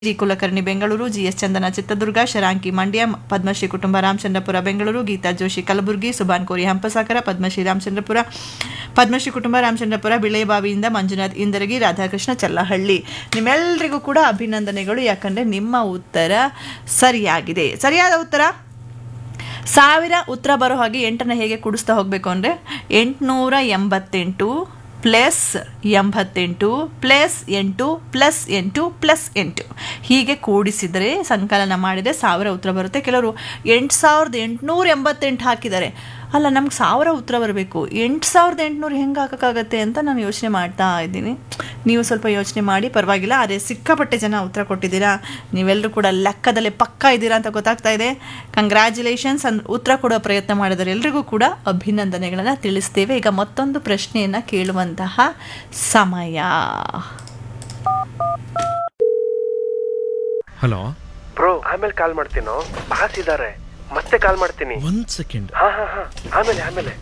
G Kulkarni Bengaluru G S Chandana Chitradurga Sharanki Mandya Padmashree ಕುಟುಂಬ ರಾಮಚಂದ್ರಪುರ ಬೆಂಗಳೂರು ಗೀತಾ ಜೋಶಿ ಕಲಬುರಗಿ ಸುಬಾನ್ ಕೋರಿ ಹಂಪಸಾಗರ ಪದ್ಮಶ್ರೀ ರಾಮಚಂದ್ರಪುರ ಪದ್ಮಶ್ರೀ ಕುಟುಂಬ ರಾಮಚಂದ್ರಪುರ ಬಿಳೆಬಾವಿಯಿಂದ ಮಂಜುನಾಥ್ ಇಂದರಗಿ ರಾಧಾಕೃಷ್ಣ ಚಲ್ಲಹಳ್ಳಿ ನಿಮ್ಮೆಲ್ಲರಿಗೂ ಕೂಡ ಅಭಿನಂದನೆಗಳು ಯಾಕಂದ್ರೆ ನಿಮ್ಮ ಉತ್ತರ ಸರಿಯಾಗಿದೆ ಸರಿಯಾದ ಉತ್ತರ ಸಾವಿರ ಉತ್ತರ ಬರೋ ಹಾಗೆ ಎಂಟನ್ನು ಹೇಗೆ ಕೂಡಿಸ್ತಾ ಹೋಗಬೇಕು ಅಂದರೆ ಎಂಟುನೂರ ಎಂಬತ್ತೆಂಟು ಪ್ಲಸ್ ಎಂಬತ್ತೆಂಟು ಪ್ಲಸ್ ಎಂಟು ಪ್ಲಸ್ ಎಂಟು ಪ್ಲಸ್ ಎಂಟು ಹೀಗೆ ಕೂಡಿಸಿದರೆ ಸಂಕಲನ ಮಾಡಿದರೆ ಸಾವಿರ ಉತ್ತರ ಬರುತ್ತೆ ಕೆಲವರು ಎಂಟು ಸಾವಿರದ ಎಂಟುನೂರ ಎಂಬತ್ತೆಂಟು ಹಾಕಿದ್ದಾರೆ ಅಲ್ಲ ನಮ್ಗೆ ಸಾವಿರ ಉತ್ತರ ಬರಬೇಕು ಎಂಟು ಸಾವಿರದ ಎಂಟುನೂರು ಹೆಂಗೆ ಹಾಕೋಕ್ಕಾಗತ್ತೆ ಅಂತ ನಾನು ಯೋಚನೆ ಮಾಡ್ತಾ ಇದ್ದೀನಿ ನೀವು ಸ್ವಲ್ಪ ಯೋಚನೆ ಮಾಡಿ ಪರವಾಗಿಲ್ಲ ಅದೇ ಸಿಕ್ಕಾಪಟ್ಟೆ ಜನ ಉತ್ತರ ಕೊಟ್ಟಿದ್ದೀರಾ ನೀವೆಲ್ಲರೂ ಕೂಡ ಲೆಕ್ಕದಲ್ಲಿ ಪಕ್ಕ ಇದ್ದೀರಾ ಅಂತ ಗೊತ್ತಾಗ್ತಾ ಇದೆ ಕಂಗ್ರ್ಯಾಚುಲೇಷನ್ಸ್ ಅನ್ ಉತ್ತರ ಕೊಡೋ ಪ್ರಯತ್ನ ಮಾಡಿದರೆ ಎಲ್ರಿಗೂ ಕೂಡ ಅಭಿನಂದನೆಗಳನ್ನು ತಿಳಿಸ್ತೇವೆ ಈಗ ಮತ್ತೊಂದು ಪ್ರಶ್ನೆಯನ್ನು ಕೇಳುವಂತಹ ಸಮಯ ಹಲೋ ಬ್ರೋ ಆಮೇಲೆ ಕಾಲ್ ಮಾಡ್ತೀನೋ ಬಾಸ್ ಇದಾರೆ ಮತ್ತೆ ಕಾಲ್ ಮಾಡ್ತೀನಿ ಒಂದ್ ಸೆಕೆಂಡ್ ಹಾ ಹಾ ಹಾ ಆಮೇಲೆ ಆಮೇಲೆ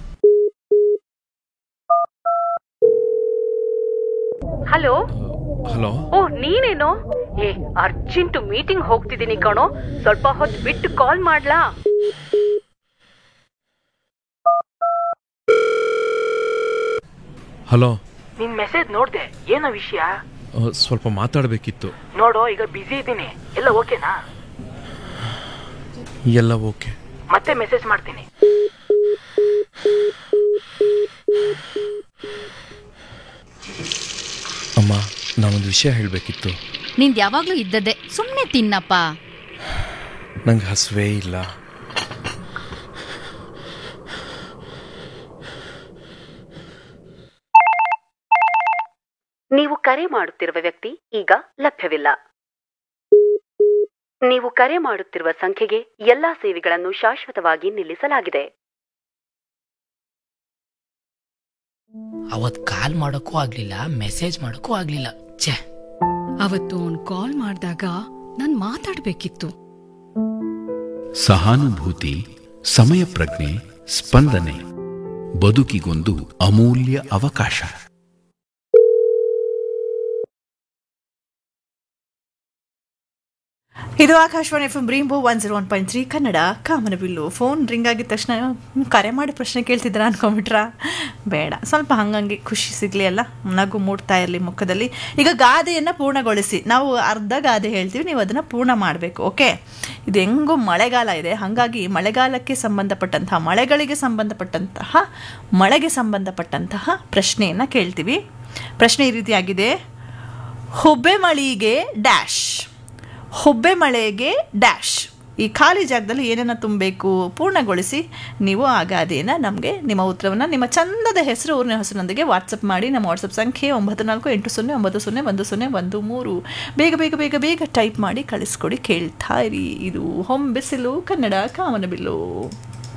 ಹಲೋ ಹಲೋ ಓ ನೀನೇನು ಏ ಅರ್ಜೆಂಟ್ ಮೀಟಿಂಗ್ ಹೋಗ್ತಿದ್ದೀನಿ ಕಣೋ ಸ್ವಲ್ಪ ಹೊತ್ತು ಬಿಟ್ಟು ಕಾಲ್ ಮಾಡ್ಲಾ ಹಲೋ ನಿನ್ ಮೆಸೇಜ್ ನೋಡ್ದೆ ಏನೋ ವಿಷಯ ಆ, ಸ್ವಲ್ಪ ಮಾತಾಡಬೇಕಿತ್ತು ನೋಡು ಈಗ ಬಿಸಿ ಇದ್ದೀನಿ ಎಲ್ಲ ಓಕೆನಾ ಎಲ್ಲ ಓಕೆ ಮತ್ತೆ ಮೆಸೇಜ್ ಮಾಡ್ತೀನಿ ಅಮ್ಮ ನಾನೊಂದು ವಿಷಯ ಹೇಳಬೇಕಿತ್ತು ನಿಂದ್ ಯಾವಾಗ್ಲೂ ಇದ್ದದ್ದೇ ಸುಮ್ನೆ ತಿನ್ನಪ್ಪ ನಂಗೆ ಹಸುವೇ ಇಲ್ಲ ನೀವು ಕರೆ ಮಾಡುತ್ತಿರುವ ವ್ಯಕ್ತಿ ಈಗ ಲಭ್ಯವಿಲ್ಲ ನೀವು ಕರೆ ಮಾಡುತ್ತಿರುವ ಸಂಖ್ಯೆಗೆ ಎಲ್ಲಾ ಸೇವೆಗಳನ್ನು ಶಾಶ್ವತವಾಗಿ ನಿಲ್ಲಿಸಲಾಗಿದೆ ಅವತ್ ಕಾಲ್ ಮಾಡೋಕ್ಕೂ ಆಗ್ಲಿಲ್ಲ ಮೆಸೇಜ್ ಮಾಡೋಕ್ಕೂ ಆಗ್ಲಿಲ್ಲ ಛೇ ಅವತ್ತು ಅವ್ನ್ ಕಾಲ್ ಮಾಡಿದಾಗ ನಾನ್ ಮಾತಾಡ್ಬೇಕಿತ್ತು ಸಹಾನುಭೂತಿ ಸಮಯ ಪ್ರಜ್ಞೆ ಸ್ಪಂದನೆ ಬದುಕಿಗೊಂದು ಅಮೂಲ್ಯ ಅವಕಾಶ ಇದು ಆಕಾಶವಾಣಿ ಎಫ್ ಬ್ರೀಂಬು one zero one point three Kannada ಕಾಮನಬಿಲ್ಲು ಫೋನ್ ರಿಂಗ್ ಆಗಿದ ತಕ್ಷಣ ಹ್ಮ್, ಕರೆ ಮಾಡಿ ಪ್ರಶ್ನೆ ಕೇಳ್ತಿದ್ದೀರಾ ಅನ್ಕೊಂಬಿಟ್ರಾ ಬೇಡ ಸ್ವಲ್ಪ ಹಂಗಂಗೆ ಖುಷಿ ಸಿಗಲಿ ಅಲ್ಲ ನಗು ಮೂಡ್ತಾ ಇರಲಿ ಮುಖದಲ್ಲಿ ಈಗ ಗಾದೆಯನ್ನು ಪೂರ್ಣಗೊಳಿಸಿ ನಾವು ಅರ್ಧ ಗಾದೆ ಹೇಳ್ತೀವಿ ನೀವು ಅದನ್ನು ಪೂರ್ಣ ಮಾಡಬೇಕು ಓಕೆ ಇದು ಹೆಂಗೂ ಮಳೆಗಾಲ ಇದೆ ಹಾಗಾಗಿ ಮಳೆಗಾಲಕ್ಕೆ ಸಂಬಂಧಪಟ್ಟಂತಹ ಮಳೆಗಳಿಗೆ ಸಂಬಂಧಪಟ್ಟಂತಹ ಮಳೆಗೆ ಸಂಬಂಧಪಟ್ಟಂತಹ ಪ್ರಶ್ನೆಯನ್ನು ಕೇಳ್ತೀವಿ ಪ್ರಶ್ನೆ ಈ ರೀತಿಯಾಗಿದೆ ಹುಬ್ಬೆ ಮಳಿಗೆ ಡ್ಯಾಶ್ ಹುಬ್ಬೆ ಮಳೆಗೆ ಡ್ಯಾಶ್ ಈ ಖಾಲಿ ಜಾಗದಲ್ಲಿ ಏನನ್ನು ತುಂಬಬೇಕು ಪೂರ್ಣಗೊಳಿಸಿ ನೀವು ಆ ಗಾದೆಯನ್ನು ನಮಗೆ ನಿಮ್ಮ ಉತ್ತರವನ್ನು ನಿಮ್ಮ ಚಂದದ ಹೆಸರು ಊರಿನ ಹೆಸರಿನೊಂದಿಗೆ ವಾಟ್ಸಪ್ ಮಾಡಿ ನಮ್ಮ ವಾಟ್ಸಪ್ ಸಂಖ್ಯೆ ಒಂಬತ್ತು ನಾಲ್ಕು ಎಂಟು ಸೊನ್ನೆ ಒಂಬತ್ತು ಸೊನ್ನೆ ಒಂದು ಸೊನ್ನೆ ಒಂದು ಮೂರು ಬೇಗ ಬೇಗ ಬೇಗ ಬೇಗ ಟೈಪ್ ಮಾಡಿ ಕಳಿಸ್ಕೊಡಿ ಕೇಳ್ತಾ ಇರಿ ಇದು ಹೊಂಬೆಸಿಲು ಕನ್ನಡ ಕಾಮನಬಿಲ್ಲು